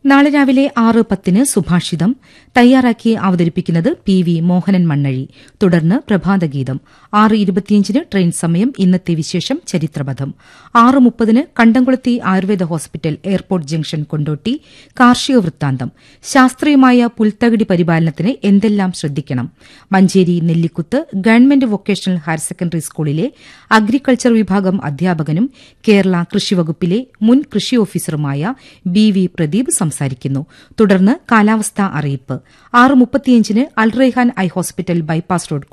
നാളെ രാവിലെ ആറ് പത്തിന് സുഭാഷിതം തയ്യാറാക്കി അവതരിപ്പിക്കുന്നത് പി വി മോഹനൻ മണ്ണഴി തുടർന്ന് പ്രഭാതഗീതം ആറ് ഇരുപത്തിയഞ്ചിന് ട്രെയിൻ സമയം ഇന്നത്തെ വിശേഷം ചരിത്രപഥം ആറ് മുപ്പതിന് കണ്ടംകുളത്തി Ayurveda hospital airport junction Kondotty കാർഷിക വൃത്താന്തം ശാസ്ത്രീയമായ പുൽത്തകിടി പരിപാലനത്തിന് എന്തെല്ലാം ശ്രദ്ധിക്കണം Manjeri Nellikuth government vocational higher secondary സ്കൂളിലെ അഗ്രികൾച്ചർ വിഭാഗം അധ്യാപകനും കേരള കൃഷിവകുപ്പിലെ മുൻ കൃഷി ഓഫീസറുമായ ബി വി പ്രദീപ് സംസാരിക്കുന്നു തുടർന്ന് കാലാവസ്ഥാ അറിയിപ്പ് ആറ് മുപ്പത്തിയഞ്ചിന് Alraihan eye hospital bypass road